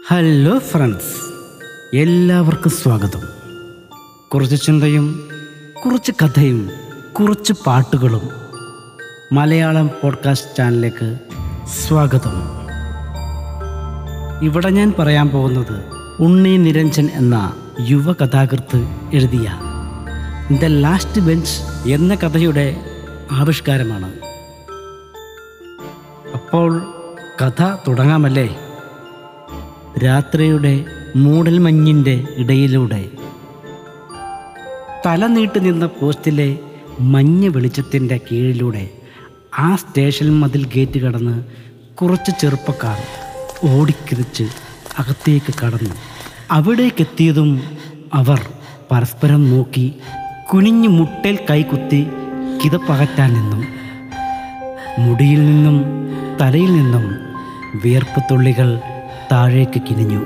hello friends എല്ലാവർക്കും സ്വാഗതം കുറച്ച് ചിന്തയും കുറച്ച് കഥയും കുറച്ച് പാട്ടുകളും മലയാളം പോഡ്കാസ്റ്റ് ചാനലിലേക്ക് സ്വാഗതം ഇവിടെ ഞാൻ പറയാൻ പോകുന്നത് ഉണ്ണി നിരഞ്ജൻ എന്ന യുവ കഥാകൃത്ത് എഴുതിയ ദ ലാസ്റ്റ് ബെഞ്ച് എന്ന കഥയുടെ ആവിഷ്കാരമാണ് അപ്പോൾ കഥ തുടങ്ങാമല്ലേ രാത്രിയുടെ മൂടൽമഞ്ഞിൻ്റെ ഇടയിലൂടെ തല നീട്ടി നിന്ന പോസ്റ്റിലെ മഞ്ഞ വെളിച്ചത്തിൻ്റെ കീഴിലൂടെ ആ സ്റ്റേഷൻ മതിൽ ഗേറ്റ് കടന്ന് കുറച്ച് ചെറുപ്പക്കാർ ഓടിക്കിരിച്ച് അകത്തേക്ക് കടന്നു അവിടേക്കെത്തിയതും അവർ പരസ്പരം നോക്കി കുനിഞ്ഞു മുട്ടേൽ കൈകുത്തി കിതപ്പകറ്റാൻ നിന്നു മുടിയിൽ നിന്നും തലയിൽ നിന്നും വിയർപ്പ് തുള്ളികൾ താഴേക്ക് കിനിഞ്ഞു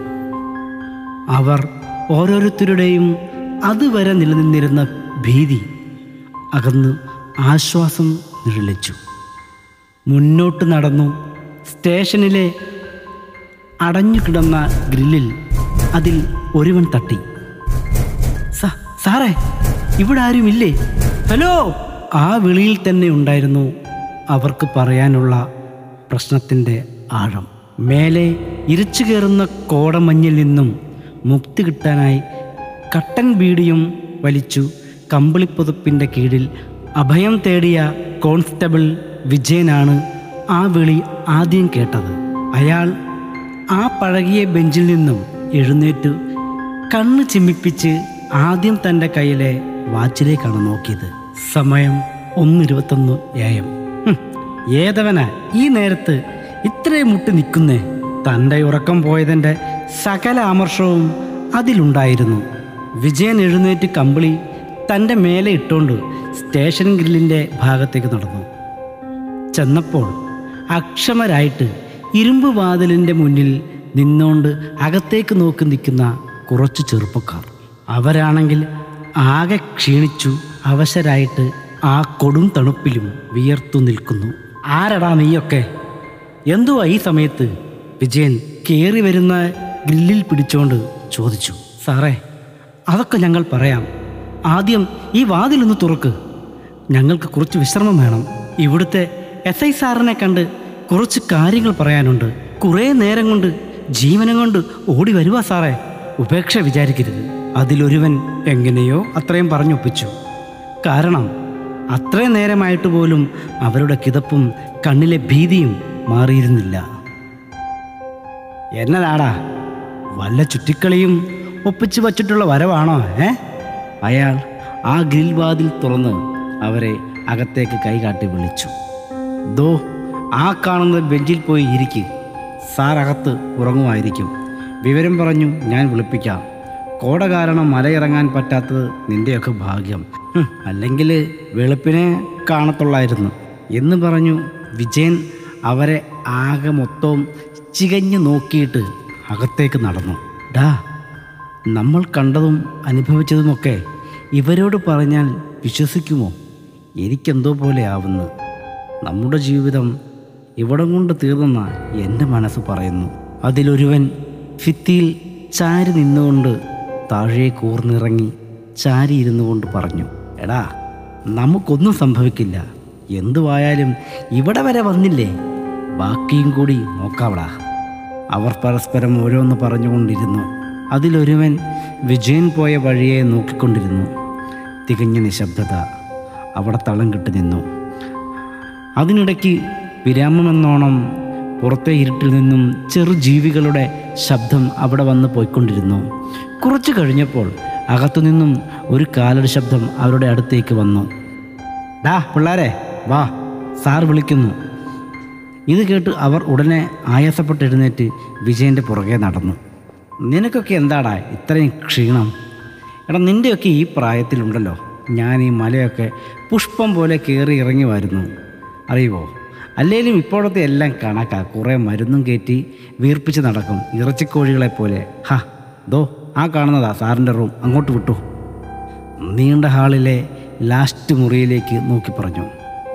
അവർ ഓരോരുത്തരുടെയും അതുവരെ നിലനിന്നിരുന്ന ഭീതി അകന്ന് ആശ്വാസം നിഴലിച്ചു മുന്നോട്ട് നടന്നു സ്റ്റേഷനിലെ അടഞ്ഞുകിടന്ന ഗ്രില്ലിൽ അതിൽ ഒരുവൻ തട്ടി "സാ- സാറേ ഇവിടെ ആരുമില്ലേ ഹലോ ആ വിളിയിൽ തന്നെ ഉണ്ടായിരുന്നു അവർക്ക് പറയാനുള്ള പ്രശ്നത്തിൻ്റെ ആഴം മേലെ ഇരച്ചു കയറുന്ന കോടമഞ്ഞിൽ നിന്നും മുക്തി കിട്ടാനായി കട്ടൻ ബീഡിയും വലിച്ചു കമ്പിളിപ്പുതപ്പിൻ്റെ കീഴിൽ അഭയം തേടിയ കോൺസ്റ്റബിൾ വിജയനാണ് ആ വിളി ആദ്യം കേട്ടത് അയാൾ ആ പഴകിയ ബെഞ്ചിൽ നിന്നും എഴുന്നേറ്റു കണ്ണ് ചിമ്മിപ്പിച്ച് ആദ്യം തൻ്റെ കയ്യിലെ വാച്ചിലേക്കാണ് നോക്കിയത് സമയം ഒന്നിരുപത്തൊന്ന് എം ഏതവനാ ഈ നേരത്ത് ഇത്രയും മുട്ടി നിൽക്കുന്നേ തൻ്റെ ഉറക്കം പോയതിൻ്റെ സകല ആമർഷവും അതിലുണ്ടായിരുന്നു വിജയൻ എഴുന്നേറ്റ് കമ്പിളി തൻ്റെ മേലെ ഇട്ടുകൊണ്ട് സ്റ്റേഷൻ ഗ്രില്ലിൻ്റെ ഭാഗത്തേക്ക് നടന്നു ചെന്നപ്പോൾ അക്ഷമരായിട്ട് ഇരുമ്പ് വാതിലിൻ്റെ മുന്നിൽ നിന്നുകൊണ്ട് അകത്തേക്ക് നോക്കി നിൽക്കുന്ന കുറച്ച് ചെറുപ്പക്കാർ അവരാണെങ്കിൽ ആകെ ക്ഷീണിച്ചു അവശരായിട്ട് ആ കൊടും തണുപ്പിലും വിയർത്തു നിൽക്കുന്നു ആരടാ നീയൊക്കെ എന്തുവാ ഈ സമയത്ത് വിജയൻ കയറി വരുന്ന ഗ്രില്ലിൽ പിടിച്ചുകൊണ്ട് ചോദിച്ചു സാറേ അതൊക്കെ ഞങ്ങൾ പറയാം ആദ്യം ഈ വാതിലൊന്ന് തുറക്ക് ഞങ്ങൾക്ക് കുറച്ച് വിശ്രമം വേണം ഇവിടുത്തെ എസ് ഐ സാറിനെ കണ്ട് കുറച്ച് കാര്യങ്ങൾ പറയാനുണ്ട് കുറേ നേരം കൊണ്ട് ജീവനം കൊണ്ട് ഓടി വരുവാ സാറേ ഉപേക്ഷ വിചാരിക്കരുത് അതിലൊരുവൻ എങ്ങനെയോ അത്രയും പറഞ്ഞൊപ്പിച്ചു കാരണം അത്രയും നേരമായിട്ട് പോലും അവരുടെ കിതപ്പും കണ്ണിലെ ഭീതിയും മാറിയിരുന്നില്ല എന്നതാടാ വല്ല ചുറ്റിക്കളിയും ഒപ്പിച്ചു വച്ചിട്ടുള്ള വരവാണോ ഏ അയാൾ ആ ഗ്രിൽ വാതിൽ തുറന്ന് അവരെ അകത്തേക്ക് കൈകാട്ടി വിളിച്ചു ദോ ആ കാണുന്ന ബെഞ്ചിൽ പോയി ഇരിക്ക് സാർ അകത്ത് ഉറങ്ങുമായിരിക്കും വിവരം പറഞ്ഞു ഞാൻ വിളിപ്പിക്കാം കോട കാരണം മലയിറങ്ങാൻ പറ്റാത്തത് നിന്റെയൊക്കെ ഭാഗ്യം ഹും, അല്ലെങ്കിൽ വെളുപ്പിനെ കാണത്തുള്ളായിരുന്നു എന്ന് പറഞ്ഞു വിജയൻ അവരെ ആകെ മൊത്തവും ചികഞ്ഞു നോക്കിയിട്ട് അകത്തേക്ക് നടന്നു ഡാ നമ്മൾ കണ്ടതും അനുഭവിച്ചതുമൊക്കെ ഇവരോട് പറഞ്ഞാൽ വിശ്വസിക്കുമോ എനിക്കെന്തോ പോലെ ആവുന്നു നമ്മുടെ ജീവിതം ഇവിടം കൊണ്ട് തീർന്നെന്ന എൻ്റെ മനസ്സ് പറയുന്നു അതിലൊരുവൻ ഭിത്തിയിൽ ചാരി നിന്നുകൊണ്ട് താഴെ കൂർന്നിറങ്ങി ചാരി ഇരുന്നു കൊണ്ട് പറഞ്ഞു എടാ നമുക്കൊന്നും സംഭവിക്കില്ല എന്തുവായാലും ഇവിടെ വരെ വന്നില്ലേ ബാക്കിയും കൂടി നോക്കാവടാ അവർ പരസ്പരം ഓരോന്ന് പറഞ്ഞുകൊണ്ടിരുന്നു അതിലൊരുവൻ വിജയൻ പോയ വഴിയെ നോക്കിക്കൊണ്ടിരുന്നു തികഞ്ഞ നിശബ്ദത അവിടെ തളം കിട്ടി നിന്നു അതിനിടയ്ക്ക് വിരാമമെന്നോണം പുറത്തെ ഇരുട്ടിൽ നിന്നും ചെറുജീവികളുടെ ശബ്ദം അവിടെ വന്ന് പോയിക്കൊണ്ടിരുന്നു കുറച്ചു കഴിഞ്ഞപ്പോൾ അകത്തുനിന്നും ഒരു കാലടി ശബ്ദം അവരുടെ അടുത്തേക്ക് വന്നു ഡാ പിള്ളാരെ വാ സാർ വിളിക്കുന്നു ഇത് കേട്ട് അവർ ഉടനെ ആയാസപ്പെട്ട് എഴുന്നേറ്റ് വിജയൻ്റെ പുറകെ നടന്നു നിനക്കൊക്കെ എന്താടാ ഇത്രയും ക്ഷീണം എടാ നിൻ്റെയൊക്കെ ഈ പ്രായത്തിലുണ്ടല്ലോ ഞാൻ ഈ മലയൊക്കെ പുഷ്പം പോലെ കയറി ഇറങ്ങി വരുന്നു അറിയുമോ അല്ലെങ്കിലും ഇപ്പോഴത്തെ എല്ലാം കണക്കാ കുറേ മരുന്നും കയറ്റി വീർപ്പിച്ച് നടക്കും ഇറച്ചിക്കോഴികളെ പോലെ ഹാ ദോ ആ കാണുന്നതാ സാറിൻ്റെ റൂം അങ്ങോട്ട് വിട്ടു നീണ്ട ഹാളിലെ ലാസ്റ്റ് മുറിയിലേക്ക് നോക്കി പറഞ്ഞു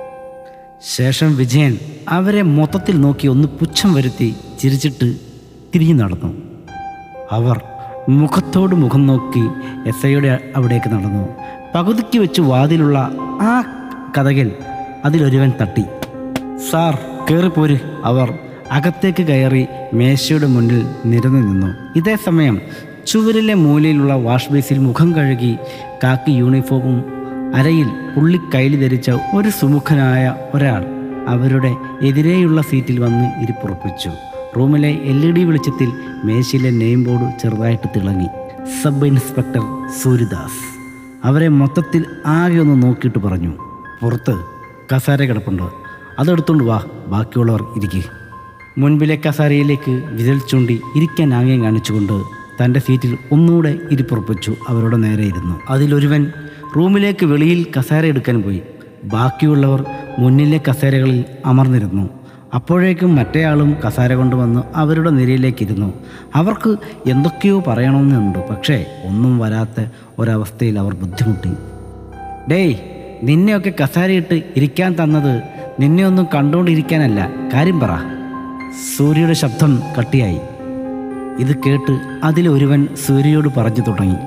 ശേഷം വിജയൻ അവരെ മൊത്തത്തിൽ നോക്കി ഒന്ന് പുച്ഛം വരുത്തി ചിരിച്ചിട്ട് തിരിഞ്ഞു നടന്നു അവർ മുഖത്തോട് മുഖം നോക്കി എസ് ഐയുടെ അവിടേക്ക് നടന്നു പകുതിക്ക് വെച്ച് വാതിലുള്ള ആ കഥകിൽ അതിലൊരുവൻ തട്ടി സാർ കയറിപ്പോര് അവർ അകത്തേക്ക് കയറി മേശയുടെ മുന്നിൽ നിരന്നു നിന്നു ഇതേ സമയം ചുവരിലെ മൂലയിലുള്ള വാഷ് ബേസിൽ മുഖം കഴുകി കാക്കി യൂണിഫോമും അരയിൽ പുള്ളി കയ്യിൽ ധരിച്ച ഒരു സുമുഖനായ ഒരാൾ അവരുടെ എതിരെയുള്ള സീറ്റിൽ വന്ന് ഇരിപ്പുറപ്പിച്ചു റൂമിലെ എൽ ഇ ഡി വെളിച്ചത്തിൽ മേശയിലെ നെയിം ബോർഡ് ചെറുതായിട്ട് തിളങ്ങി സബ് ഇൻസ്പെക്ടർ സൂര്യദാസ് അവരെ മൊത്തത്തിൽ ആകെ ഒന്ന് നോക്കിയിട്ട് പറഞ്ഞു പുറത്ത് കസാര കിടപ്പുണ്ട് അതെടുത്തോണ്ട് വാ ബാക്കിയുള്ളവർ ഇരിക്കുക മുൻപിലെ കസാരയിലേക്ക് വിരൽ ചൂണ്ടി ഇരിക്കാൻ ആംഗ്യം കാണിച്ചുകൊണ്ട് തൻ്റെ സീറ്റിൽ ഒന്നുകൂടെ ഇരിപ്പുറപ്പിച്ചു അവരുടെ നേരെ ഇരുന്നു അതിലൊരുവൻ റൂമിലേക്ക് വെളിയിൽ കസേര എടുക്കാൻ പോയി ബാക്കിയുള്ളവർ മുന്നിലെ കസേരകളിൽ അമർന്നിരുന്നു അപ്പോഴേക്കും മറ്റേയാളും കസാര കൊണ്ടുവന്ന് അവരുടെ നിരയിലേക്കിരുന്നു അവർക്ക് എന്തൊക്കെയോ പറയണമെന്നുണ്ട് പക്ഷേ ഒന്നും വരാത്ത ഒരവസ്ഥയിൽ അവർ ബുദ്ധിമുട്ടി ഡേയ് നിന്നെയൊക്കെ കസാരയിട്ട് ഇരിക്കാൻ തന്നത് നിന്നെ ഒന്നും കണ്ടുകൊണ്ടിരിക്കാനല്ല കാര്യം പറ സൂര്യയുടെ ശബ്ദം കട്ടിയായി ഇത് കേട്ട് അതിലൊരുവൻ സൂര്യയോട് പറഞ്ഞു തുടങ്ങി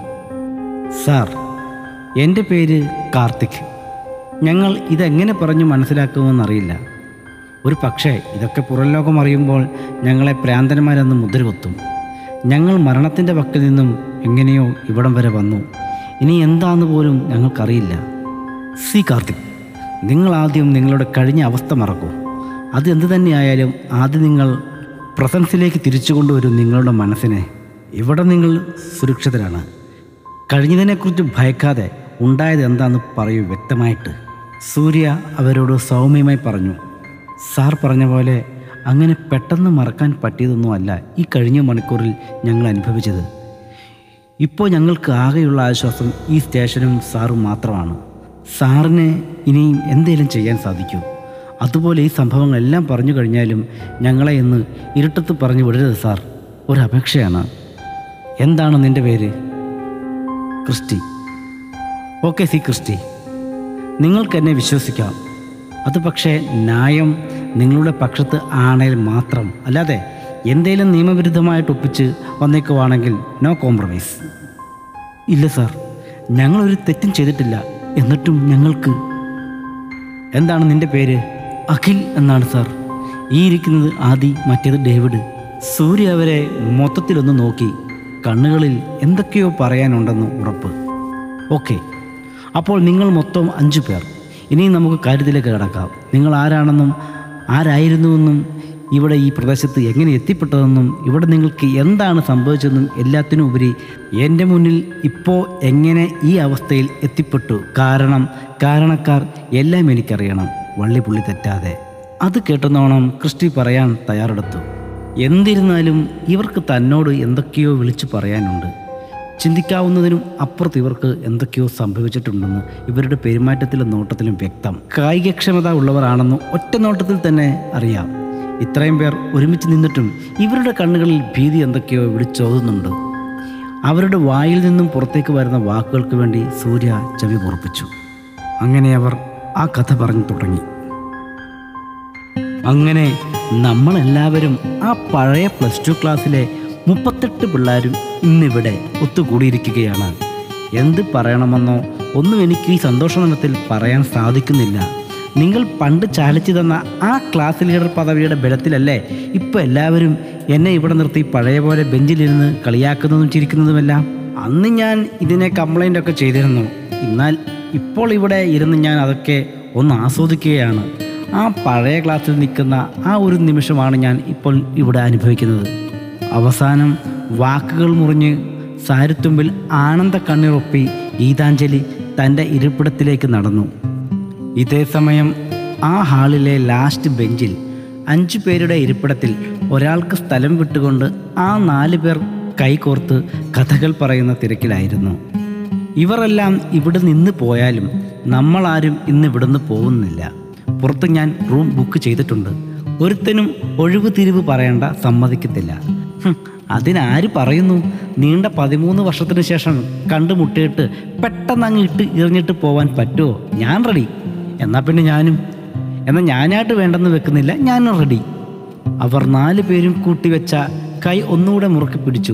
സാർ എൻ്റെ പേര് കാർത്തിക് ഞങ്ങൾ ഇതെങ്ങനെ പറഞ്ഞു മനസ്സിലാക്കുമെന്നറിയില്ല ഒരു പക്ഷേ ഇതൊക്കെ പുറം ലോകം അറിയുമ്പോൾ ഞങ്ങളെ പ്രാന്തന്മാരെന്ന് മുദ്രകുത്തും ഞങ്ങൾ മരണത്തിൻ്റെ പക്കൽ നിന്നും എങ്ങനെയോ ഇവിടം വരെ വന്നു ഇനി എന്താന്ന് പോലും ഞങ്ങൾക്കറിയില്ല സി കാർത്തിക് നിങ്ങൾ ആദ്യം നിങ്ങളുടെ കഴിഞ്ഞ അവസ്ഥ മറക്കൂ അത് എന്ത് തന്നെയായാലും ആദ്യം നിങ്ങൾ പ്രസൻസിലേക്ക് തിരിച്ചു കൊണ്ടുവരും നിങ്ങളുടെ മനസ്സിനെ ഇവിടെ നിങ്ങൾ സുരക്ഷിതരാണ് കഴിഞ്ഞതിനെക്കുറിച്ച് ഭയക്കാതെ ഉണ്ടായത് എന്താണെന്ന് പറയൂ വ്യക്തമായിട്ട് സൂര്യ അവരോട് സൗമ്യമായി പറഞ്ഞു സാർ പറഞ്ഞ പോലെ അങ്ങനെ പെട്ടെന്ന് മറക്കാൻ പറ്റിയതൊന്നുമല്ല ഈ കഴിഞ്ഞ മണിക്കൂറിൽ ഞങ്ങൾ അനുഭവിച്ചത് ഇപ്പോൾ ഞങ്ങൾക്ക് ആകെയുള്ള ആശ്വാസം ഈ സ്റ്റേഷനും സാറും മാത്രമാണ് സാറിന് ഇനിയും എന്തേലും ചെയ്യാൻ സാധിക്കൂ അതുപോലെ ഈ സംഭവങ്ങളെല്ലാം പറഞ്ഞു കഴിഞ്ഞാലും ഞങ്ങളെ ഇന്ന് ഇരുട്ടത്ത് പറഞ്ഞു വിടരുത് സാർ ഒരു അപേക്ഷയാണ് എന്താണ് നിൻ്റെ പേര് ക്രിസ്റ്റി ഓക്കെ സി ക്രിസ്റ്റി നിങ്ങൾക്ക് എന്നെ വിശ്വസിക്കാം അത് പക്ഷേ ന്യായം നിങ്ങളുടെ പക്ഷത്ത് ആണെങ്കിൽ മാത്രം അല്ലാതെ എന്തേലും നിയമവിരുദ്ധമായിട്ട് ഒപ്പിച്ച് വന്നേക്കുവാണെങ്കിൽ നോ കോംപ്രമൈസ് ഇല്ല സാർ ഞങ്ങളൊരു തെറ്റും ചെയ്തിട്ടില്ല എന്നിട്ടും ഞങ്ങൾക്ക് എന്താണ് നിന്റെ പേര് അഖിൽ എന്നാണ് സാർ ഈ ഇരിക്കുന്നത് ആദി മറ്റേത് ഡേവിഡ് സൂര്യ അവരെ മൊത്തത്തിലൊന്ന് നോക്കി കണ്ണുകളിൽ എന്തൊക്കെയോ പറയാനുണ്ടെന്ന് ഉറപ്പ് ഓക്കെ അപ്പോൾ നിങ്ങൾ മൊത്തം അഞ്ചു പേർ ഇനിയും നമുക്ക് കാര്യത്തിലേക്ക് കിടക്കാം നിങ്ങൾ ആരാണെന്നും ആരായിരുന്നുവെന്നും ഇവിടെ ഈ പ്രദേശത്ത് എങ്ങനെ എത്തിപ്പെട്ടതെന്നും ഇവിടെ നിങ്ങൾക്ക് എന്താണ് സംഭവിച്ചതെന്നും എല്ലാത്തിനും ഉപരി എൻ്റെ മുന്നിൽ ഇപ്പോൾ എങ്ങനെ ഈ അവസ്ഥയിൽ എത്തിപ്പെട്ടു കാരണം കാരണക്കാർ എല്ലാം എനിക്കറിയണം വള്ളി പുള്ളി തെറ്റാതെ അത് കേട്ടെന്നോണം ക്രിസ്റ്റി പറയാൻ തയ്യാറെടുത്തു എന്നിരുന്നാലും ഇവർക്ക് തന്നോട് എന്തൊക്കെയോ വിളിച്ചു പറയാനുണ്ട് ചിന്തിക്കാവുന്നതിനും അപ്പുറത്ത് ഇവർക്ക് എന്തൊക്കെയോ സംഭവിച്ചിട്ടുണ്ടെന്ന് ഇവരുടെ പെരുമാറ്റത്തിലും നോട്ടത്തിലും വ്യക്തം കായികക്ഷമത ഉള്ളവരാണെന്ന് ഒറ്റ നോട്ടത്തിൽ തന്നെ അറിയാം ഇത്രയും പേർ ഒരുമിച്ച് നിന്നിട്ടും ഇവരുടെ കണ്ണുകളിൽ ഭീതി എന്തൊക്കെയോ വിളിച്ചോതുന്നുണ്ട് അവരുടെ വായിൽ നിന്നും പുറത്തേക്ക് വരുന്ന വാക്കുകൾക്ക് വേണ്ടി സൂര്യ ചെവി പൊറപ്പിച്ചു അങ്ങനെ അവർ ആ കഥ പറഞ്ഞു തുടങ്ങി അങ്ങനെ നമ്മളെല്ലാവരും ആ പഴയ പ്ലസ് ടു ക്ലാസ്സിലെ മുപ്പത്തെട്ട് പിള്ളേരും ഇന്നിവിടെ ഒത്തുകൂടിയിരിക്കുകയാണ് എന്ത് പറയണമെന്നോ ഒന്നും എനിക്ക് ഈ സന്തോഷദിനത്തിൽ പറയാൻ സാധിക്കുന്നില്ല നിങ്ങൾ പണ്ട് ചാലിച്ചു തന്ന ആ ക്ലാസ് ലീഡർ പദവിയുടെ ബലത്തിലല്ലേ ഇപ്പോൾ എല്ലാവരും എന്നെ ഇവിടെ നിർത്തി പഴയ പോലെ ബെഞ്ചിലിരുന്ന് കളിയാക്കുന്നതും ചിരിക്കുന്നതുമെല്ലാം അന്ന് ഞാൻ ഇതിനെ കംപ്ലൈൻ്റ് ഒക്കെ ചെയ്തിരുന്നു എന്നാൽ ഇപ്പോൾ ഇവിടെ ഇരുന്ന് ഞാൻ അതൊക്കെ ഒന്ന് ആസ്വദിക്കുകയാണ് ആ പഴയ ക്ലാസ്സിൽ നിൽക്കുന്ന ആ ഒരു നിമിഷമാണ് ഞാൻ ഇപ്പോൾ ഇവിടെ അനുഭവിക്കുന്നത് അവസാനം വാക്കുകൾ മുറിഞ്ഞ് സാരിത്തുമ്പിൽ ആനന്ദ കണ്ണിറൊപ്പി ഗീതാഞ്ജലി തൻ്റെ ഇരിപ്പിടത്തിലേക്ക് നടന്നു ഇതേ സമയം ആ ഹാളിലെ ലാസ്റ്റ് ബെഞ്ചിൽ അഞ്ചു പേരുടെ ഇരിപ്പിടത്തിൽ ഒരാൾക്ക് സ്ഥലം വിട്ടുകൊണ്ട് ആ നാല് പേർ കൈകോർത്ത് കഥകൾ പറയുന്ന തിരക്കിലായിരുന്നു ഇവരെല്ലാം ഇവിടെ നിന്ന് പോയാലും നമ്മളാരും ഇന്ന് ഇവിടുന്ന് പോകുന്നില്ല പുറത്ത് ഞാൻ റൂം ബുക്ക് ചെയ്തിട്ടുണ്ട് ഒരുത്തനും ഒഴിവ് തിരിവ് പറയേണ്ട സമ്മതിക്കത്തില്ല ഹും, അതിനാര് പറയുന്നു നീണ്ട പതിമൂന്ന് വർഷത്തിന് ശേഷം കണ്ടുമുട്ടിയിട്ട് പെട്ടെന്ന് അങ്ങ് ഇട്ട് എറിഞ്ഞിട്ട് പോവാൻ പറ്റുമോ ഞാൻ റെഡി എന്നാൽ പിന്നെ ഞാനും എന്നാൽ ഞാനായിട്ട് വേണ്ടെന്ന് വെക്കുന്നില്ല ഞാനും റെഡി അവർ നാല് പേരും കൂട്ടിവെച്ച കൈ ഒന്നുകൂടെ മുറുക്കി പിടിച്ചു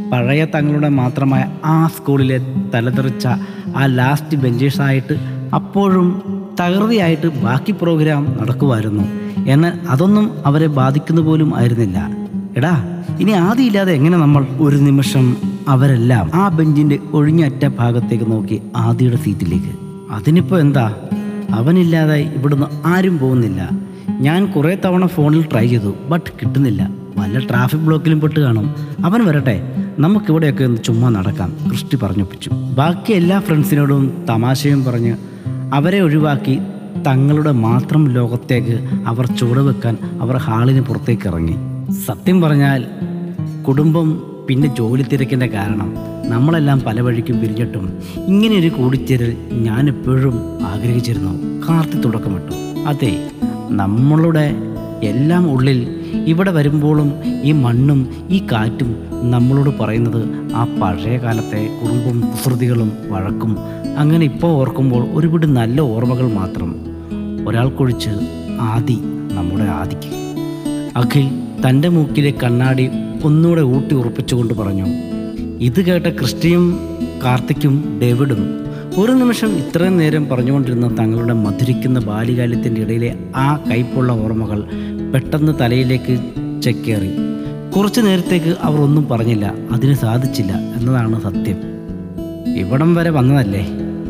പഴയ തങ്ങളുടെ മാത്രമായ ആ സ്കൂളിലെ തലതെറിച്ച ആ ലാസ്റ്റ് ബെഞ്ചേഴ്സായിട്ട് അപ്പോഴും തകൃതിയായിട്ട് ബാക്കി പ്രോഗ്രാം നടക്കുമായിരുന്നു എന്നാൽ അതൊന്നും അവരെ ബാധിക്കുന്ന പോലും ആയിരുന്നില്ല എടാ ഇനി ആദിയില്ലാതെ എങ്ങനെ നമ്മൾ ഒരു നിമിഷം അവരെല്ലാം ആ ബെഞ്ചിന്റെ ഒഴിഞ്ഞറ്റ ഭാഗത്തേക്ക് നോക്കി ആദിയുടെ സീറ്റിലേക്ക് അതിനിപ്പോ എന്താ അവനില്ലാതെ ഇവിടുന്ന് ആരും പോകുന്നില്ല ഞാൻ കുറേ തവണ ഫോണിൽ ട്രൈ ചെയ്തു ബട്ട് കിട്ടുന്നില്ല വല്ല ട്രാഫിക് ബ്ലോക്കിലും പെട്ട് കാണും അവൻ വരട്ടെ നമുക്കിവിടെയൊക്കെ ഒന്ന് ചുമ്മാ നടക്കാം ക്രിസ്റ്റി പറഞ്ഞൊപ്പിച്ചു ബാക്കി എല്ലാ ഫ്രണ്ട്സിനോടും തമാശയും പറഞ്ഞ് അവരെ ഒഴിവാക്കി തങ്ങളുടെ മാത്രം ലോകത്തേക്ക് അവർ ചുവടുവെക്കാൻ അവർ ഹാളിന് പുറത്തേക്ക് ഇറങ്ങി സത്യം പറഞ്ഞാൽ കുടുംബം പിന്നെ ജോലി തിരക്കിൻ്റെ കാരണം നമ്മളെല്ലാം പല വഴിക്കും പിരിഞ്ഞിട്ടും ഇങ്ങനെ ഒരു കൂടിച്ചേരൽ ഞാൻ എപ്പോഴും ആഗ്രഹിച്ചിരുന്നു കാർത്തി തുടക്കമിട്ടു അതെ നമ്മളുടെ എല്ലാം ഉള്ളിൽ ഇവിടെ വരുമ്പോഴും ഈ മണ്ണും ഈ കാറ്റും നമ്മളോട് പറയുന്നത് ആ പഴയ കാലത്തെ കുടുംബം കുസൃതികളും വഴക്കും അങ്ങനെ ഇപ്പോൾ ഓർക്കുമ്പോൾ ഒരുപിടി നല്ല ഓർമ്മകൾ മാത്രം ഒരാൾക്കൊഴിച്ച് ആദി നമ്മുടെ ആദിക്ക് അഖിൽ തൻ്റെ മൂക്കിലെ കണ്ണാടി ഒന്നുകൂടെ ഊട്ടി ഉറപ്പിച്ചുകൊണ്ട് പറഞ്ഞു ഇത് കേട്ട ക്രിസ്റ്റിയും കാർത്തിക്കും ഡേവിഡും ഒരു നിമിഷം ഇത്രയും നേരം പറഞ്ഞുകൊണ്ടിരുന്ന തങ്ങളുടെ മധുരിക്കുന്ന ബാല്യകാലത്തിൻ്റെ ഇടയിലെ ആ കൈപ്പുള്ള ഓർമ്മകൾ പെട്ടെന്ന് തലയിലേക്ക് ചെക്കേറി കുറച്ചു നേരത്തേക്ക് അവർ ഒന്നും പറഞ്ഞില്ല അതിന് സാധിച്ചില്ല എന്നതാണ് സത്യം ഇവിടം വരെ വന്നതല്ലേ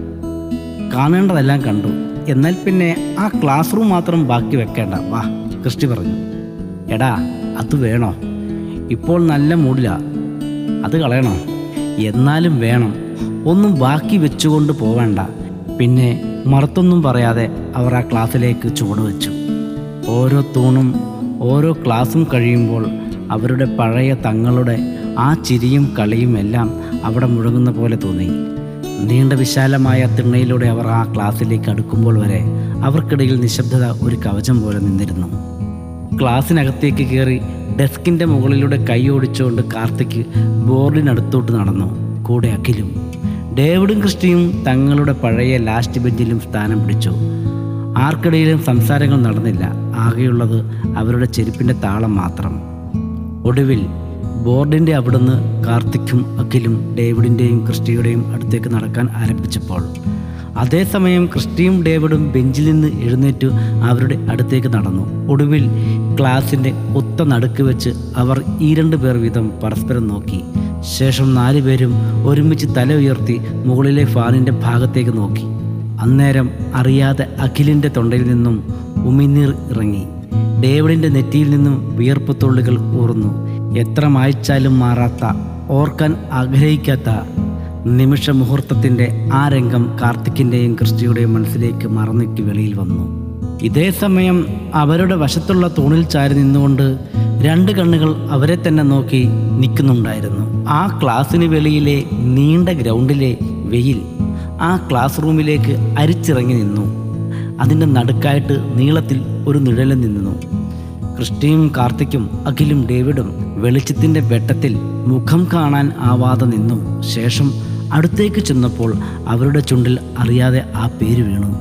കാണേണ്ടതെല്ലാം കണ്ടു എന്നാൽ പിന്നെ ആ ക്ലാസ് റൂം മാത്രം ബാക്കി വെക്കേണ്ട വാ ക്രിസ്റ്റി പറഞ്ഞു എടാ അത് വേണോ ഇപ്പോൾ നല്ല മൂഡിലാ അത് കളയണോ എന്നാലും വേണം ഒന്നും ബാക്കി വെച്ചുകൊണ്ട് പോവേണ്ട പിന്നെ മറുത്തൊന്നും പറയാതെ അവർ ആ ക്ലാസ്സിലേക്ക് ചുവട് വെച്ചു ഓരോ തൂണും ഓരോ ക്ലാസ്സും കഴിയുമ്പോൾ അവരുടെ പഴയ തങ്ങളുടെ ആ ചിരിയും കളിയും എല്ലാം അവിടെ മുഴങ്ങുന്ന പോലെ തോന്നി നീണ്ട വിശാലമായ തിണ്ണയിലൂടെ അവർ ആ ക്ലാസ്സിലേക്ക് അടുക്കുമ്പോൾ വരെ അവർക്കിടയിൽ നിശബ്ദത ഒരു കവചം പോലെ നിന്നിരുന്നു ക്ലാസ്സിനകത്തേക്ക് കയറി ഡെസ്കിൻ്റെ മുകളിലൂടെ കൈ ഓടിച്ചുകൊണ്ട് കാർത്തിക് ബോർഡിനടുത്തോട്ട് നടന്നു കൂടെ അഖിലും ഡേവിഡും ക്രിസ്റ്റിയും തങ്ങളുടെ പഴയ ലാസ്റ്റ് ബെഞ്ചിലും സ്ഥാനം പിടിച്ചു ആർക്കിടയിലും സംസാരങ്ങൾ നടന്നില്ല ആകെയുള്ളത് അവരുടെ ചെരുപ്പിൻ്റെ താളം മാത്രം ഒടുവിൽ ബോർഡിൻ്റെ അവിടുന്ന് കാർത്തിക്കും അഖിലും ഡേവിഡിൻ്റെയും ക്രിസ്റ്റിയുടെയും അടുത്തേക്ക് നടക്കാൻ ആരംഭിച്ചപ്പോൾ അതേസമയം ക്രിസ്റ്റിയും ഡേവിഡും ബെഞ്ചിൽ നിന്ന് എഴുന്നേറ്റ് അവരുടെ അടുത്തേക്ക് നടന്നു ഒടുവിൽ ക്ലാസിൻ്റെ ഒത്ത നടുക്ക് വെച്ച് അവർ ഈ രണ്ട് പേർ വീതം പരസ്പരം നോക്കി ശേഷം നാലുപേരും ഒരുമിച്ച് തല ഉയർത്തി മുകളിലെ ഫാനിൻ്റെ ഭാഗത്തേക്ക് നോക്കി അന്നേരം അറിയാതെ അഖിലിൻ്റെ തൊണ്ടയിൽ നിന്നും ഉമിനീർ ഇറങ്ങി ഡേവിഡിൻ്റെ നെറ്റിയിൽ നിന്നും വിയർപ്പ് തുള്ളികൾ ഊർന്നു എത്ര മായ്ച്ചാലും മാറാത്ത ഓർക്കാൻ ആഗ്രഹിക്കാത്ത നിമിഷ മുഹൂർത്തത്തിൻ്റെ ആ രംഗം കാർത്തിക്കിൻ്റെയും ക്രിസ്റ്റിയുടെയും മനസ്സിലേക്ക് മറന്നിട്ട് വെളിയിൽ വന്നു ഇതേ സമയം അവരുടെ വശത്തുള്ള തൂണിൽ ചാരി നിന്നുകൊണ്ട് രണ്ട് കണ്ണുകൾ അവരെ തന്നെ നോക്കി നിൽക്കുന്നുണ്ടായിരുന്നു ആ ക്ലാസ്സിന് വെളിയിലെ നീണ്ട ഗ്രൗണ്ടിലെ വെയിൽ ആ ക്ലാസ് റൂമിലേക്ക് അരിച്ചിറങ്ങി നിന്നു അതിൻ്റെ നടുക്കായിട്ട് നീളത്തിൽ ഒരു നിഴല് നിന്നു ക്രിസ്റ്റിയും കാർത്തിക്കും അഖിലും ഡേവിഡും വെളിച്ചത്തിൻ്റെ വെട്ടത്തിൽ മുഖം കാണാൻ ആവാതെ നിന്നു ശേഷം അടുത്തേക്ക് ചെന്നപ്പോൾ അവരുടെ ചുണ്ടിൽ അറിയാതെ ആ പേര് വീണു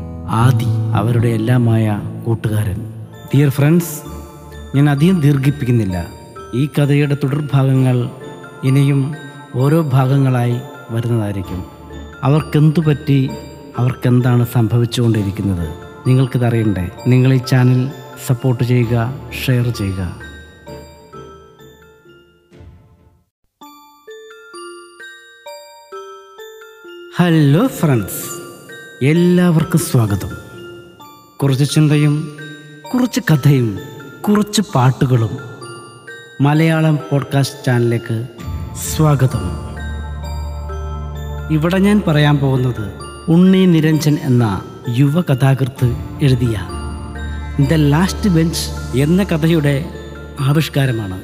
ആദി അവരുടെ എല്ലാമായ കൂട്ടുകാരൻ ഡിയർ ഫ്രണ്ട്സ് ഞാൻ അധികം ദീർഘിപ്പിക്കുന്നില്ല ഈ കഥയുടെ തുടർഭാഗങ്ങൾ ഇനിയും ഓരോ ഭാഗങ്ങളായി വരുന്നതായിരിക്കും അവർക്കെന്തു പറ്റി അവർക്കെന്താണ് സംഭവിച്ചുകൊണ്ടിരിക്കുന്നത് നിങ്ങൾക്കിതറിയണ്ടേ നിങ്ങൾ ഈ ചാനൽ സപ്പോർട്ട് ചെയ്യുക ഷെയർ ചെയ്യുക ഹലോ ഫ്രണ്ട്സ് എല്ലാവർക്കും സ്വാഗതം കുറച്ച് ചിന്തയും കുറച്ച് കഥയും കുറച്ച് പാട്ടുകളും മലയാളം പോഡ്കാസ്റ്റ് ചാനലിലേക്ക് സ്വാഗതം ഇവിടെ ഞാൻ പറയാൻ പോകുന്നത് ഉണ്ണി നിരഞ്ജൻ എന്ന യുവ കഥാകൃത്ത് എഴുതിയ ദ ലാസ്റ്റ് ബെഞ്ച് എന്ന കഥയുടെ ആവിഷ്കാരമാണ്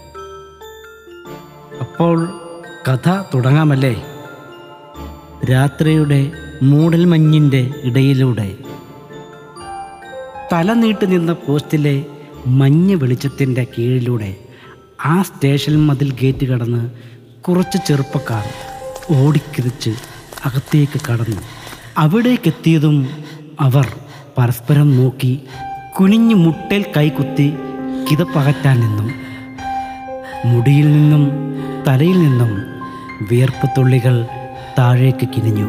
അപ്പോൾ കഥ തുടങ്ങാമല്ലേ രാത്രിയുടെ മൂടൽമഞ്ഞിൻ്റെ ഇടയിലൂടെ തല നീട്ടി നിന്ന പോസ്റ്റിലെ മഞ്ഞ വെളിച്ചത്തിൻ്റെ കീഴിലൂടെ ആ സ്റ്റേഷൻ മതിൽ ഗേറ്റ് കടന്ന് കുറച്ച് ചെറുപ്പക്കാർ ഓടിക്കിരിച്ച് അകത്തേക്ക് കടന്നു അവിടേക്കെത്തിയതും അവർ പരസ്പരം നോക്കി കുനിഞ്ഞു മുട്ടേൽ കൈകുത്തി കിതപ്പകറ്റാൻ നിന്നു മുടിയിൽ നിന്നും തലയിൽ നിന്നും വിയർപ്പ് തുള്ളികൾ താഴേക്ക് കിനിഞ്ഞു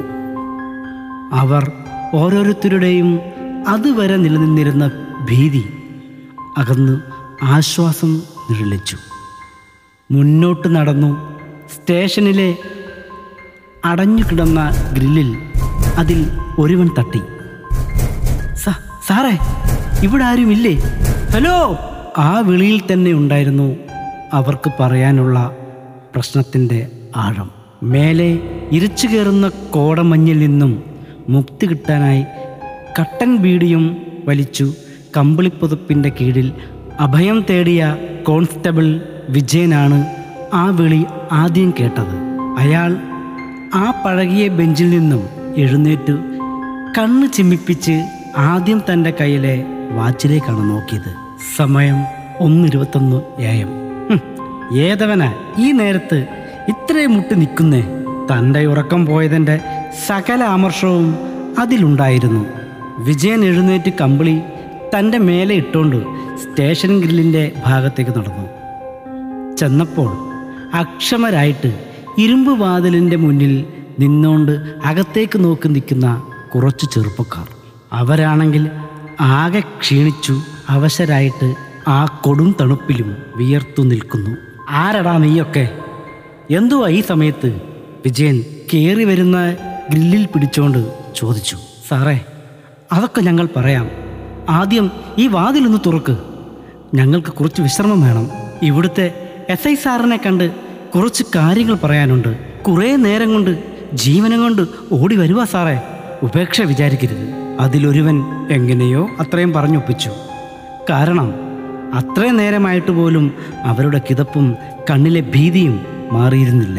അവർ ഓരോരുത്തരുടെയും അതുവരെ നിലനിന്നിരുന്ന ഭീതി അകന്ന് ആശ്വാസം നിഴലിച്ചു മുന്നോട്ട് നടന്നു സ്റ്റേഷനിലെ അടഞ്ഞുകിടന്ന ഗ്രില്ലിൽ അതിൽ ഒരുവൻ തട്ടി "സ- സാറേ ഇവിടെ ആരുമില്ലേ ഹലോ ആ വിളിയിൽ തന്നെ ഉണ്ടായിരുന്നു അവർക്ക് പറയാനുള്ള പ്രശ്നത്തിൻ്റെ ആഴം മേലെ ഇരച്ചു കയറുന്ന കോടമഞ്ഞിൽ നിന്നും മുക്തി കിട്ടാനായി കട്ടൻ ബീഡിയും വലിച്ചു കമ്പിളിപ്പുതപ്പിൻ്റെ കീഴിൽ അഭയം തേടിയ കോൺസ്റ്റബിൾ വിജയനാണ് ആ വിളി ആദ്യം കേട്ടത് അയാൾ ആ പഴകിയ ബെഞ്ചിൽ നിന്നും എഴുന്നേറ്റ് കണ്ണ് ചിമ്മിപ്പിച്ച് ആദ്യം തൻ്റെ കയ്യിലെ വാച്ചിലേക്കാണ് നോക്കിയത് സമയം ഒന്നിരുപത്തൊന്ന് എം ഏതവനാ ഈ നേരത്ത് ഇത്രയും മുട്ടി നിൽക്കുന്നേ തൻ്റെ ഉറക്കം പോയതിൻ്റെ സകല ആമർഷവും അതിലുണ്ടായിരുന്നു വിജയൻ എഴുന്നേറ്റ് കമ്പിളി തൻ്റെ മേലെ ഇട്ടുകൊണ്ട് സ്റ്റേഷൻ ഗ്രില്ലിൻ്റെ ഭാഗത്തേക്ക് നടന്നു ചെന്നപ്പോൾ അക്ഷമരായിട്ട് ഇരുമ്പ് വാതിലിൻ്റെ മുന്നിൽ നിന്നുകൊണ്ട് അകത്തേക്ക് നോക്കി നിൽക്കുന്ന കുറച്ച് ചെറുപ്പക്കാർ അവരാണെങ്കിൽ ആകെ ക്ഷീണിച്ചു അവശരായിട്ട് ആ കൊടും തണുപ്പിലും വിയർത്തു നിൽക്കുന്നു ആരടാ നീയൊക്കെ എന്തുവാ ഈ സമയത്ത് വിജയൻ കയറി വരുന്ന ഗ്രില്ലിൽ പിടിച്ചുകൊണ്ട് ചോദിച്ചു സാറേ അതൊക്കെ ഞങ്ങൾ പറയാം ആദ്യം ഈ വാതിലൊന്ന് തുറക്ക് ഞങ്ങൾക്ക് കുറച്ച് വിശ്രമം വേണം ഇവിടുത്തെ എസ് ഐ സാറിനെ കണ്ട് കുറച്ച് കാര്യങ്ങൾ പറയാനുണ്ട് കുറേ നേരം കൊണ്ട് ജീവനം കൊണ്ട് ഓടി വരുവാ സാറേ ഉപേക്ഷ വിചാരിക്കരുത് അതിലൊരുവൻ എങ്ങനെയോ അത്രയും പറഞ്ഞൊപ്പിച്ചു കാരണം അത്രയും നേരമായിട്ട് പോലും അവരുടെ കിതപ്പും കണ്ണിലെ ഭീതിയും മാറിയിരുന്നില്ല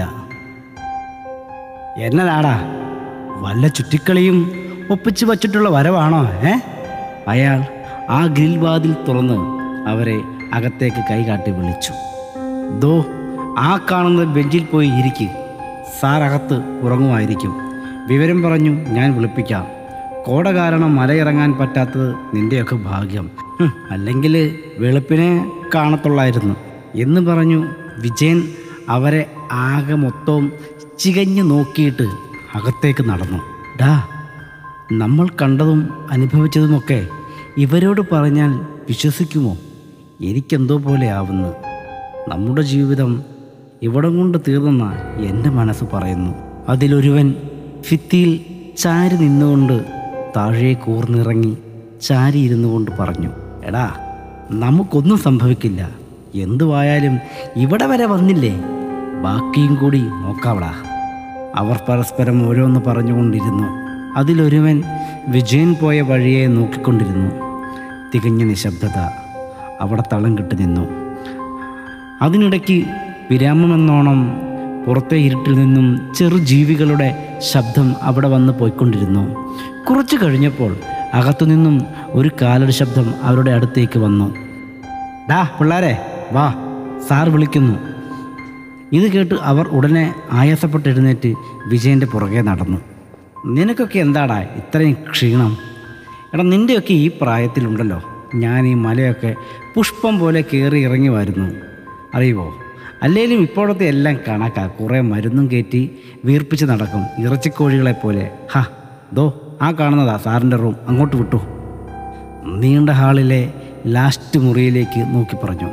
എന്നതാടാ വല്ല ചുറ്റിക്കളിയും ഒപ്പിച്ചു വച്ചിട്ടുള്ള വരവാണോ ഏ അയാൾ ആ ഗ്രിൽ വാതിൽ തുറന്ന് അവരെ അകത്തേക്ക് കൈകാട്ടി വിളിച്ചു ദോ ആ കാണുന്ന ബെഞ്ചിൽ പോയി ഇരിക്ക് സാർ അകത്ത് ഉറങ്ങുമായിരിക്കും വിവരം പറഞ്ഞു ഞാൻ വിളിപ്പിക്കാം കോട കാരണം മലയിറങ്ങാൻ പറ്റാത്തത് നിന്റെയൊക്കെ ഭാഗ്യം ഹും, അല്ലെങ്കിൽ വെളുപ്പിനെ കാണത്തുള്ളായിരുന്നു എന്ന് പറഞ്ഞു വിജയൻ അവരെ ആകെ മൊത്തവും ചികഞ്ഞു നോക്കിയിട്ട് അകത്തേക്ക് നടന്നു ഡാ നമ്മൾ കണ്ടതും അനുഭവിച്ചതുമൊക്കെ ഇവരോട് പറഞ്ഞാൽ വിശ്വസിക്കുമോ എനിക്കെന്തോ പോലെ ആവുന്നു നമ്മുടെ ജീവിതം ഇവിടം കൊണ്ട് തീർന്നെന്ന എൻ്റെ മനസ്സ് പറയുന്നു അതിലൊരുവൻ ഭിത്തിയിൽ ചാരി നിന്നുകൊണ്ട് താഴെ കൂർന്നിറങ്ങി ചാരി ഇരുന്നു കൊണ്ട് പറഞ്ഞു എടാ നമുക്കൊന്നും സംഭവിക്കില്ല എന്തുവായാലും ഇവിടെ വരെ വന്നില്ലേ ബാക്കിയും കൂടി നോക്കാവടാ അവർ പരസ്പരം ഓരോന്ന് പറഞ്ഞുകൊണ്ടിരുന്നു അതിലൊരുവൻ വിജയൻ പോയ വഴിയെ നോക്കിക്കൊണ്ടിരുന്നു തികഞ്ഞ നിശബ്ദത അവിടെ തളം കിട്ടി നിന്നു അതിനിടയ്ക്ക് വിരാമമെന്നോണം പുറത്തെ ഇരുട്ടിൽ നിന്നും ചെറു ജീവികളുടെ ശബ്ദം അവിടെ വന്ന് പോയിക്കൊണ്ടിരുന്നു കുറച്ചു കഴിഞ്ഞപ്പോൾ അകത്തുനിന്നും ഒരു കാലടി ശബ്ദം അവരുടെ അടുത്തേക്ക് വന്നു ഡാ പിള്ളാരെ വാ സാർ വിളിക്കുന്നു ഇത് കേട്ട് അവർ ഉടനെ ആയാസപ്പെട്ട് എഴുന്നേറ്റ് വിജയൻ്റെ പുറകെ നടന്നു നിനക്കൊക്കെ എന്താടാ ഇത്രയും ക്ഷീണം എടാ നിൻ്റെയൊക്കെ ഈ പ്രായത്തിലുണ്ടല്ലോ ഞാൻ ഈ മലയൊക്കെ പുഷ്പം പോലെ കയറി ഇറങ്ങി വരുന്നു അറിയുമോ അല്ലെങ്കിലും ഇപ്പോഴത്തെ എല്ലാം കണക്കാ കുറേ മരുന്നും കയറ്റി വീർപ്പിച്ച് നടക്കും ഇറച്ചിക്കോഴികളെ പോലെ ഹാ ദോ ആ കാണുന്നതാ സാറിൻ്റെ റൂം അങ്ങോട്ട് വിട്ടു നീണ്ട ഹാളിലെ ലാസ്റ്റ് മുറിയിലേക്ക് നോക്കി പറഞ്ഞു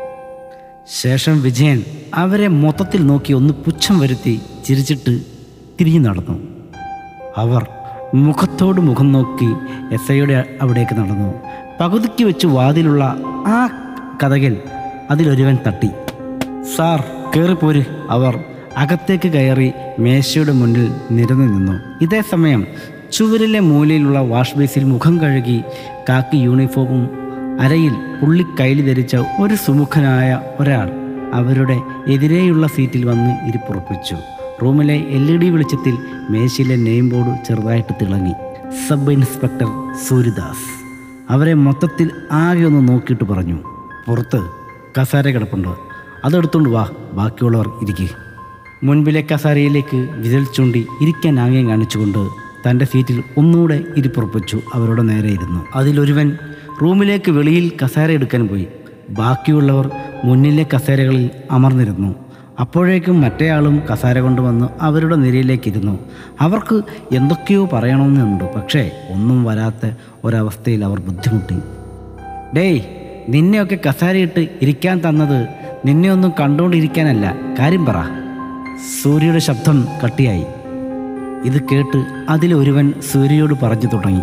ശേഷം വിജയൻ അവരെ മൊത്തത്തിൽ നോക്കി ഒന്ന് പുച്ഛം വരുത്തി ചിരിച്ചിട്ട് തിരിഞ്ഞു നടന്നു അവർ മുഖത്തോട് മുഖം നോക്കി എസ് ഐയുടെ അവിടേക്ക് നടന്നു പകുതിക്ക് വെച്ച് വാതിലുള്ള ആ കഥകിൽ അതിലൊരുവൻ തട്ടി സാർ കയറിപ്പോര് അവർ അകത്തേക്ക് കയറി മേശയുടെ മുന്നിൽ നിരന്നു നിന്നു ഇതേ സമയം ചുവരിലെ മൂലയിലുള്ള വാഷ് ബേസിൽ മുഖം കഴുകി കാക്കി യൂണിഫോമും അരയിൽ പുള്ളി കൈലി ധരിച്ച ഒരു സുമുഖനായ ഒരാൾ അവരുടെ എതിരെയുള്ള സീറ്റിൽ വന്ന് ഇരിപ്പുറപ്പിച്ചു റൂമിലെ എൽ ഇ ഡി വെളിച്ചത്തിൽ മേശയിലെ നെയിം ബോർഡ് ചെറുതായിട്ട് തിളങ്ങി സബ് ഇൻസ്പെക്ടർ സൂര്യദാസ് അവരെ മൊത്തത്തിൽ ആകെ ഒന്ന് നോക്കിയിട്ട് പറഞ്ഞു പുറത്ത് കസാര കിടപ്പുണ്ട് അതെടുത്തോണ്ട് വാ ബാക്കിയുള്ളവർ ഇരിക്കുക മുൻപിലെ കസാരയിലേക്ക് വിരൽ ചൂണ്ടി ഇരിക്കാൻ ആംഗ്യം കാണിച്ചുകൊണ്ട് തൻ്റെ സീറ്റിൽ ഒന്നുകൂടെ ഇരിപ്പുറപ്പിച്ചു അവരുടെ നേരെ ഇരുന്നു അതിലൊരുവൻ റൂമിലേക്ക് വെളിയിൽ കസാര എടുക്കാൻ പോയി ബാക്കിയുള്ളവർ മുന്നിലെ കസേരകളിൽ അമർന്നിരുന്നു അപ്പോഴേക്കും മറ്റേയാളും കസാര കൊണ്ടുവന്ന് അവരുടെ നിരയിലേക്ക് ഇരുന്നു അവർക്ക് എന്തൊക്കെയോ പറയണമെന്നുണ്ട് പക്ഷേ ഒന്നും വരാത്ത ഒരവസ്ഥയിൽ അവർ ബുദ്ധിമുട്ടി ഡേയ് നിന്നെയൊക്കെ കസാരയിട്ട് ഇരിക്കാൻ തന്നത് നിന്നെ ഒന്നും കണ്ടുകൊണ്ടിരിക്കാനല്ല കാര്യം പറ സൂര്യയുടെ ശബ്ദം കട്ടിയായി ഇത് കേട്ട് അതിലൊരുവൻ സൂര്യയോട് പറഞ്ഞു തുടങ്ങി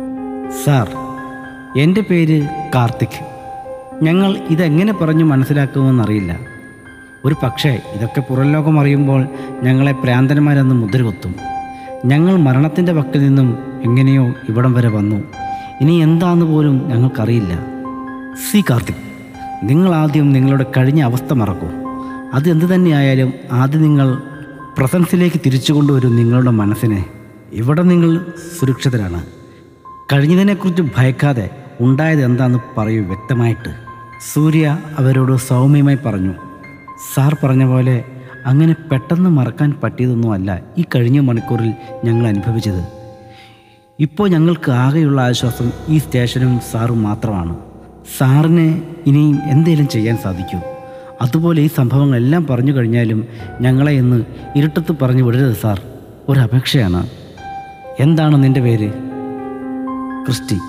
സാർ എൻ്റെ പേര് കാർത്തിക് ഞങ്ങൾ ഇതെങ്ങനെ പറഞ്ഞു മനസ്സിലാക്കുമെന്നറിയില്ല ഒരു പക്ഷേ ഇതൊക്കെ പുറം ലോകം അറിയുമ്പോൾ ഞങ്ങളെ പ്രാന്തന്മാരെന്ന് മുദ്രകുത്തും ഞങ്ങൾ മരണത്തിൻ്റെ പക്കൽ നിന്നും എങ്ങനെയോ ഇവിടം വരെ വന്നു ഇനി എന്താന്ന് പോലും ഞങ്ങൾക്കറിയില്ല സി കാർത്തിക് നിങ്ങൾ ആദ്യം നിങ്ങളുടെ കഴിഞ്ഞ അവസ്ഥ മറക്കൂ അത് എന്ത് തന്നെയായാലും ആദ്യം നിങ്ങൾ പ്രസൻസിലേക്ക് തിരിച്ചു കൊണ്ടുവരും നിങ്ങളുടെ മനസ്സിനെ ഇവിടെ നിങ്ങൾ സുരക്ഷിതരാണ് കഴിഞ്ഞതിനെക്കുറിച്ച് ഭയക്കാതെ ഉണ്ടായത് എന്താണെന്ന് പറയൂ വ്യക്തമായിട്ട് സൂര്യ അവരോട് സൗമ്യമായി പറഞ്ഞു സാർ പറഞ്ഞ പോലെ അങ്ങനെ പെട്ടെന്ന് മറക്കാൻ പറ്റിയതൊന്നുമല്ല ഈ കഴിഞ്ഞ മണിക്കൂറിൽ ഞങ്ങൾ അനുഭവിച്ചത് ഇപ്പോൾ ഞങ്ങൾക്ക് ആകെയുള്ള ആശ്വാസം ഈ സ്റ്റേഷനും സാറും മാത്രമാണ് സാറിന് ഇനിയും എന്തേലും ചെയ്യാൻ സാധിക്കൂ അതുപോലെ ഈ സംഭവങ്ങളെല്ലാം പറഞ്ഞു കഴിഞ്ഞാലും ഞങ്ങളെ ഇന്ന് ഇരുട്ടത്ത് പറഞ്ഞു വിടരുത് സാർ ഒരപേക്ഷയാണ് എന്താണ് നിൻ്റെ പേര് ക്രിസ്റ്റി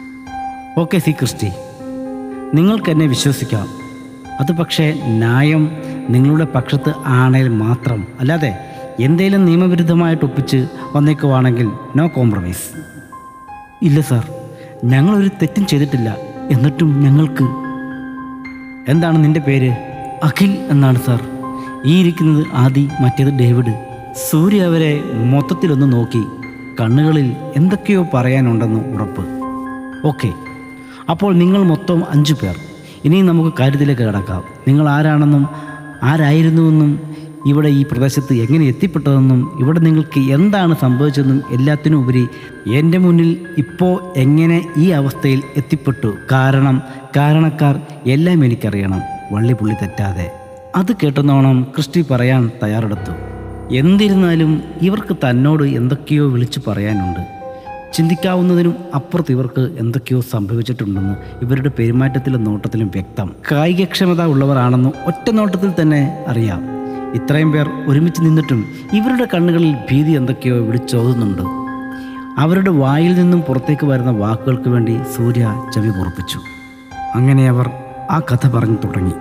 ഓക്കെ സി ക്രിസ്റ്റി നിങ്ങൾക്ക് എന്നെ വിശ്വസിക്കാം അത് പക്ഷേ ന്യായം നിങ്ങളുടെ പക്ഷത്ത് ആണേൽ മാത്രം അല്ലാതെ എന്തേലും നിയമവിരുദ്ധമായിട്ട് ഒപ്പിച്ച് വന്നേക്കുവാണെങ്കിൽ നോ കോംപ്രമൈസ് ഇല്ല സാർ ഞങ്ങളൊരു തെറ്റും ചെയ്തിട്ടില്ല എന്നിട്ടും ഞങ്ങൾക്ക് എന്താണ് നിന്റെ പേര് അഖിൽ എന്നാണ് സാർ ഈ ഇരിക്കുന്നത് ആദി മറ്റേത് ഡേവിഡ് സൂര്യ അവരെ മൊത്തത്തിലൊന്ന് നോക്കി കണ്ണുകളിൽ എന്തൊക്കെയോ പറയാനുണ്ടെന്ന് ഉറപ്പ് ഓക്കെ അപ്പോൾ നിങ്ങൾ മൊത്തം അഞ്ചു പേർ ഇനിയും നമുക്ക് കാര്യത്തിലേക്ക് കിടക്കാം നിങ്ങൾ ആരാണെന്നും ആരായിരുന്നുവെന്നും ഇവിടെ ഈ പ്രദേശത്ത് എങ്ങനെ എത്തിപ്പെട്ടതെന്നും ഇവിടെ നിങ്ങൾക്ക് എന്താണ് സംഭവിച്ചതെന്നും എല്ലാത്തിനും ഉപരി എൻ്റെ മുന്നിൽ ഇപ്പോൾ എങ്ങനെ ഈ അവസ്ഥയിൽ എത്തിപ്പെട്ടു കാരണം കാരണക്കാർ എല്ലാം എനിക്കറിയണം വള്ളിപ്പുള്ളി തെറ്റാതെ അത് കേട്ടുന്നോണം ക്രിസ്റ്റി പറയാൻ തയ്യാറെടുത്തു എന്തിരുന്നാലും ഇവർക്ക് തന്നോട് എന്തൊക്കെയോ വിളിച്ചു പറയാനുണ്ട് ചിന്തിക്കാവുന്നതിനും അപ്പുറത്ത് ഇവർക്ക് എന്തൊക്കെയോ സംഭവിച്ചിട്ടുണ്ടെന്ന് ഇവരുടെ പെരുമാറ്റത്തിലും നോട്ടത്തിലും വ്യക്തം കായികക്ഷമത ഉള്ളവരാണെന്ന് ഒറ്റ നോട്ടത്തിൽ തന്നെ അറിയാം ഇത്രയും പേർ ഒരുമിച്ച് നിന്നിട്ടും ഇവരുടെ കണ്ണുകളിൽ ഭീതി എന്തൊക്കെയോ വിളിച്ചോതുന്നുണ്ട് അവരുടെ വായിൽ നിന്നും പുറത്തേക്ക് വരുന്ന വാക്കുകൾക്ക് വേണ്ടി സൂര്യ ചെവി കുറിപ്പിച്ചു അങ്ങനെ അവർ ആ കഥ പറഞ്ഞു തുടങ്ങി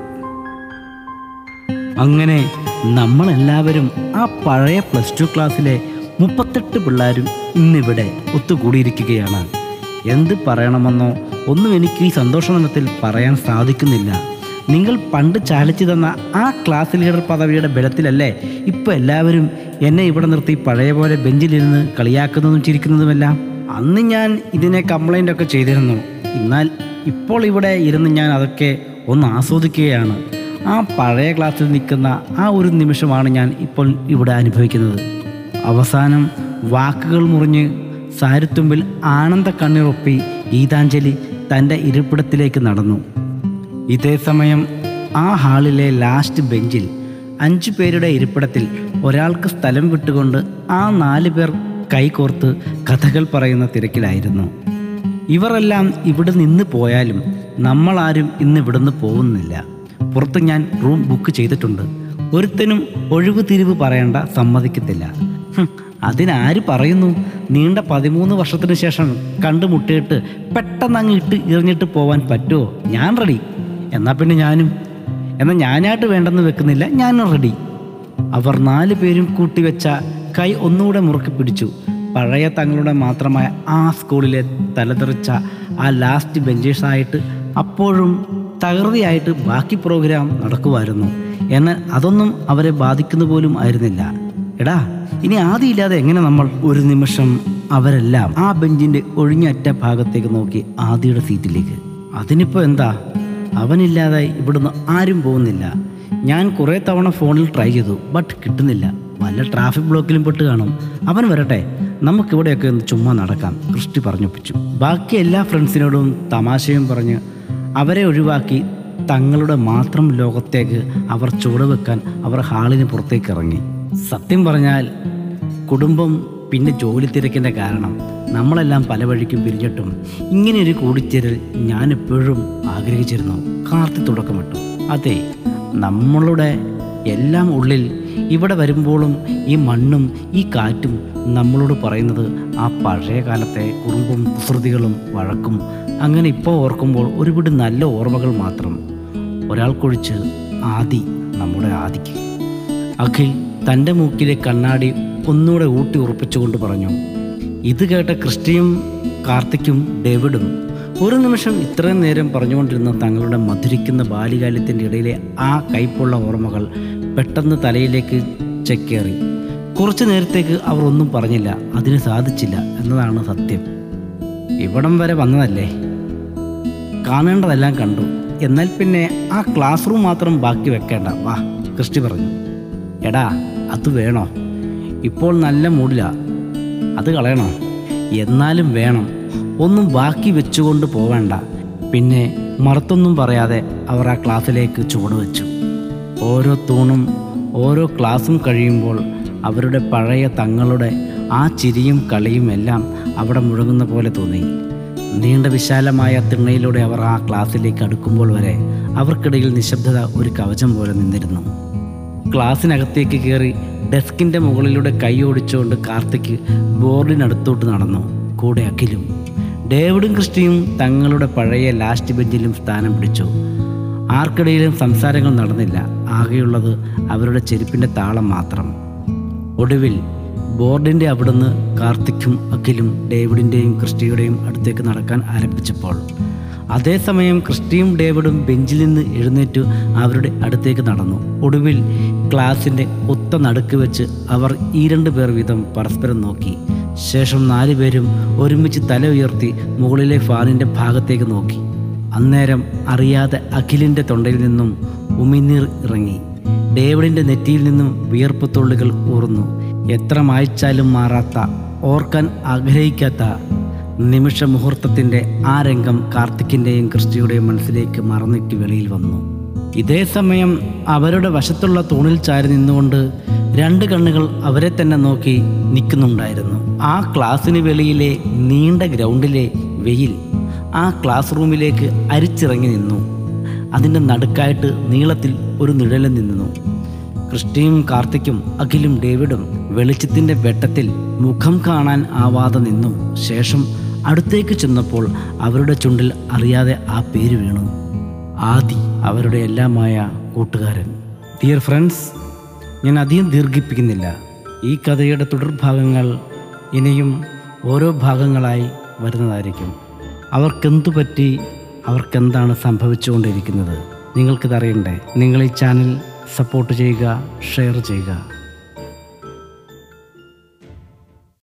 അങ്ങനെ നമ്മളെല്ലാവരും ആ പഴയ പ്ലസ് ടു ക്ലാസ്സിലെ മുപ്പത്തെട്ട് പിള്ളേരും ഇന്നിവിടെ ഒത്തുകൂടിയിരിക്കുകയാണ് എന്ത് പറയണമെന്നോ ഒന്നും എനിക്ക് ഈ സന്തോഷദിനത്തിൽ പറയാൻ സാധിക്കുന്നില്ല നിങ്ങൾ പണ്ട് ചാലിച്ചു തന്ന ആ ക്ലാസ് ലീഡർ പദവിയുടെ ബലത്തിലല്ലേ ഇപ്പോൾ എല്ലാവരും എന്നെ ഇവിടെ നിർത്തി പഴയ പോലെ ബെഞ്ചിലിരുന്ന് കളിയാക്കുന്നതും ചിരിക്കുന്നതുമെല്ലാം അന്ന് ഞാൻ ഇതിനെ കംപ്ലൈൻ്റ് ഒക്കെ ചെയ്തിരുന്നു എന്നാൽ ഇപ്പോൾ ഇവിടെ ഇരുന്ന് ഞാൻ അതൊക്കെ ഒന്ന് ആസ്വദിക്കുകയാണ് ആ പഴയ ക്ലാസ്സിൽ നിൽക്കുന്ന ആ ഒരു നിമിഷമാണ് ഞാൻ ഇപ്പോൾ ഇവിടെ അനുഭവിക്കുന്നത് അവസാനം വാക്കുകൾ മുറിഞ്ഞ് സാരിത്തുമ്പിൽ ആനന്ദ കണ്ണീറൊപ്പി ഗീതാഞ്ജലി തൻ്റെ ഇരിപ്പിടത്തിലേക്ക് നടന്നു ഇതേ സമയം ആ ഹാളിലെ ലാസ്റ്റ് ബെഞ്ചിൽ അഞ്ചു പേരുടെ ഇരിപ്പിടത്തിൽ ഒരാൾക്ക് സ്ഥലം വിട്ടുകൊണ്ട് ആ നാല് പേർ കൈകോർത്ത് കഥകൾ പറയുന്ന തിരക്കിലായിരുന്നു ഇവരെല്ലാം ഇവിടെ നിന്ന് പോയാലും നമ്മളാരും ഇന്ന് ഇവിടുന്ന് പോകുന്നില്ല പുറത്ത് ഞാൻ റൂം ബുക്ക് ചെയ്തിട്ടുണ്ട് ഒരുത്തനും ഒഴിവ് തിരിവ് പറയേണ്ട സമ്മതിക്കത്തില്ല ഹും, അതിനാര് പറയുന്നു നീണ്ട പതിമൂന്ന് വർഷത്തിന് ശേഷം കണ്ടുമുട്ടിയിട്ട് പെട്ടെന്ന് അങ്ങ് ഇട്ട് എറിഞ്ഞിട്ട് പോവാൻ പറ്റുമോ ഞാൻ റെഡി എന്നാൽ പിന്നെ ഞാനും എന്നാൽ ഞാനായിട്ട് വേണ്ടെന്ന് വെക്കുന്നില്ല ഞാനും റെഡി അവർ നാല് പേരും കൂട്ടിവെച്ച കൈ ഒന്നുകൂടെ മുറുക്കി പിടിച്ചു പഴയ തങ്ങളുടെ മാത്രമായ ആ സ്കൂളിലെ തലതെറിച്ച ആ ലാസ്റ്റ് ബെഞ്ചേഴ്സായിട്ട് അപ്പോഴും തകൃതിയായിട്ട് ബാക്കി പ്രോഗ്രാം നടക്കുമായിരുന്നു എന്നാൽ അതൊന്നും അവരെ ബാധിക്കുന്ന പോലും ആയിരുന്നില്ല എടാ ഇനി ആദിയില്ലാതെ എങ്ങനെ നമ്മൾ ഒരു നിമിഷം അവരെല്ലാം ആ ബെഞ്ചിന്റെ ഒഴിഞ്ഞറ്റ ഭാഗത്തേക്ക് നോക്കി ആദിയുടെ സീറ്റിലേക്ക് അതിനിപ്പോൾ എന്താ അവനില്ലാതെ ഇവിടുന്ന് ആരും പോകുന്നില്ല ഞാൻ കുറേ തവണ ഫോണിൽ ട്രൈ ചെയ്തു ബട്ട് കിട്ടുന്നില്ല വല്ല ട്രാഫിക് ബ്ലോക്കിലും പെട്ട് കാണും അവൻ വരട്ടെ നമുക്കിവിടെയൊക്കെ ഒന്ന് ചുമ്മാ നടക്കാം ക്രിസ്റ്റി പറഞ്ഞൊപ്പിച്ചു ബാക്കി എല്ലാ ഫ്രണ്ട്സിനോടും തമാശയും പറഞ്ഞ് അവരെ ഒഴിവാക്കി തങ്ങളുടെ മാത്രം ലോകത്തേക്ക് അവർ ചുവടുവെക്കാൻ അവർ ഹാളിന് പുറത്തേക്ക് ഇറങ്ങി സത്യം പറഞ്ഞാൽ കുടുംബം പിന്നെ ജോലി തിരക്കിൻ്റെ കാരണം നമ്മളെല്ലാം പല വഴിക്കും പിരിഞ്ഞിട്ടും ഇങ്ങനെ ഒരു കൂടിച്ചേരൽ ഞാൻ എപ്പോഴും ആഗ്രഹിച്ചിരുന്നു കാർത്തി തുടക്കമിട്ടു അതെ നമ്മളുടെ എല്ലാം ഉള്ളിൽ ഇവിടെ വരുമ്പോഴും ഈ മണ്ണും ഈ കാറ്റും നമ്മളോട് പറയുന്നത് ആ പഴയ കാലത്തെ കുറുമ്പും കുസൃതികളും വഴക്കും അങ്ങനെ ഇപ്പോൾ ഓർക്കുമ്പോൾ ഒരുപിടി നല്ല ഓർമ്മകൾ മാത്രം ഒരാൾക്കൊഴിച്ച് ആദി നമ്മുടെ ആദിക്ക് അഖിൽ തൻ്റെ മൂക്കിലെ കണ്ണാടി ഒന്നുകൂടെ ഊട്ടി ഉറപ്പിച്ചുകൊണ്ട് പറഞ്ഞു ഇത് കേട്ട ക്രിസ്റ്റിയും കാർത്തിക്കും ഡേവിഡും ഒരു നിമിഷം ഇത്രയും നേരം പറഞ്ഞുകൊണ്ടിരുന്ന തങ്ങളുടെ മധുരിക്കുന്ന ബാല്യകാലത്തിൻ്റെ ഇടയിലെ ആ കൈപ്പുള്ള ഓർമ്മകൾ പെട്ടെന്ന് തലയിലേക്ക് ചെക്കേറി കുറച്ചു നേരത്തേക്ക് അവർ ഒന്നും പറഞ്ഞില്ല അതിന് സാധിച്ചില്ല എന്നതാണ് സത്യം ഇവിടം വരെ വന്നതല്ലേ കാണേണ്ടതെല്ലാം കണ്ടു എന്നാൽ പിന്നെ ആ ക്ലാസ് റൂം മാത്രം ബാക്കി വെക്കേണ്ട വാ ക്രിസ്റ്റി പറഞ്ഞു എടാ അത് വേണോ ഇപ്പോൾ നല്ല മൂഡിലാ അത് കളയണോ എന്നാലും വേണം ഒന്നും ബാക്കി വെച്ചുകൊണ്ട് പോവേണ്ട പിന്നെ മറുത്തൊന്നും പറയാതെ അവർ ആ ക്ലാസ്സിലേക്ക് ചുവട് വെച്ചു ഓരോ തൂണും ഓരോ ക്ലാസ്സും കഴിയുമ്പോൾ അവരുടെ പഴയ തങ്ങളുടെ ആ ചിരിയും കളിയും എല്ലാം അവിടെ മുഴങ്ങുന്ന പോലെ തോന്നി നീണ്ട വിശാലമായ തിണ്ണയിലൂടെ അവർ ആ ക്ലാസ്സിലേക്ക് അടുക്കുമ്പോൾ വരെ അവർക്കിടയിൽ നിശബ്ദത ഒരു കവചം പോലെ നിന്നിരുന്നു ക്ലാസ്സിനകത്തേക്ക് കയറി ഡെസ്കിൻ്റെ മുകളിലൂടെ കൈ ഓടിച്ചുകൊണ്ട് കാർത്തിക് ബോർഡിനടുത്തോട്ട് നടന്നു കൂടെ അഖിലും ഡേവിഡും ക്രിസ്റ്റിയും തങ്ങളുടെ പഴയ ലാസ്റ്റ് ബെഞ്ചിലും സ്ഥാനം പിടിച്ചു ആർക്കിടയിലും സംസാരങ്ങൾ നടന്നില്ല ആകെയുള്ളത് അവരുടെ ചെരുപ്പിൻ്റെ താളം മാത്രം ഒടുവിൽ ബോർഡിൻ്റെ അവിടുന്ന് കാർത്തിക്കും അഖിലും ഡേവിഡിൻ്റെയും ക്രിസ്റ്റിയുടെയും അടുത്തേക്ക് നടക്കാൻ ആരംഭിച്ചപ്പോൾ അതേസമയം ക്രിസ്റ്റിയും ഡേവിഡും ബെഞ്ചിൽ നിന്ന് എഴുന്നേറ്റ് അവരുടെ അടുത്തേക്ക് നടന്നു ഒടുവിൽ ക്ലാസിൻ്റെ ഒത്ത നടുക്ക് വെച്ച് അവർ ഈ രണ്ട് പേർ വീതം പരസ്പരം നോക്കി ശേഷം നാലുപേരും ഒരുമിച്ച് തല ഉയർത്തി മുകളിലെ ഫാനിൻ്റെ ഭാഗത്തേക്ക് നോക്കി അന്നേരം അറിയാതെ അഖിലിൻ്റെ തൊണ്ടയിൽ നിന്നും ഉമിനീർ ഇറങ്ങി ഡേവിഡിൻ്റെ നെറ്റിയിൽ നിന്നും വിയർപ്പ് തുള്ളികൾ ഊർന്നു എത്ര മായ്ച്ചാലും മാറാത്ത ഓർക്കാൻ ആഗ്രഹിക്കാത്ത നിമിഷ മുഹൂർത്തത്തിൻ്റെ ആ രംഗം കാർത്തിക്കിൻ്റെയും ക്രിസ്റ്റിയുടെയും മനസ്സിലേക്ക് മറന്നിട്ട് വെളിയിൽ വന്നു ഇതേ സമയം അവരുടെ വശത്തുള്ള തൂണിൽ ചാരി നിന്നുകൊണ്ട് രണ്ട് കണ്ണുകൾ അവരെ തന്നെ നോക്കി നിൽക്കുന്നുണ്ടായിരുന്നു ആ ക്ലാസ്സിന് വെളിയിലെ നീണ്ട ഗ്രൗണ്ടിലെ വെയിൽ ആ ക്ലാസ് റൂമിലേക്ക് അരിച്ചിറങ്ങി നിന്നു അതിൻ്റെ നടുക്കായിട്ട് നീളത്തിൽ ഒരു നിഴലും നിന്നു ക്രിസ്റ്റിയും കാർത്തിക്കും അഖിലും ഡേവിഡും വെളിച്ചത്തിൻ്റെ വെട്ടത്തിൽ മുഖം കാണാൻ ആവാതെ നിന്നു ശേഷം അടുത്തേക്ക് ചെന്നപ്പോൾ അവരുടെ ചുണ്ടിൽ അറിയാതെ ആ പേര് വീണു ആദി അവരുടെ എല്ലാമായ കൂട്ടുകാരൻ ഡിയർ ഫ്രണ്ട്സ് ഞാൻ അധികം ദീർഘിപ്പിക്കുന്നില്ല ഈ കഥയുടെ തുടർഭാഗങ്ങൾ ഇനിയും ഓരോ ഭാഗങ്ങളായി വരുന്നതായിരിക്കും അവർക്കെന്തു പറ്റി അവർക്കെന്താണ് സംഭവിച്ചുകൊണ്ടിരിക്കുന്നത് നിങ്ങൾക്കിത് അറിയണ്ടേ നിങ്ങൾ ഈ ചാനൽ സപ്പോർട്ട് ചെയ്യുക ഷെയർ ചെയ്യുക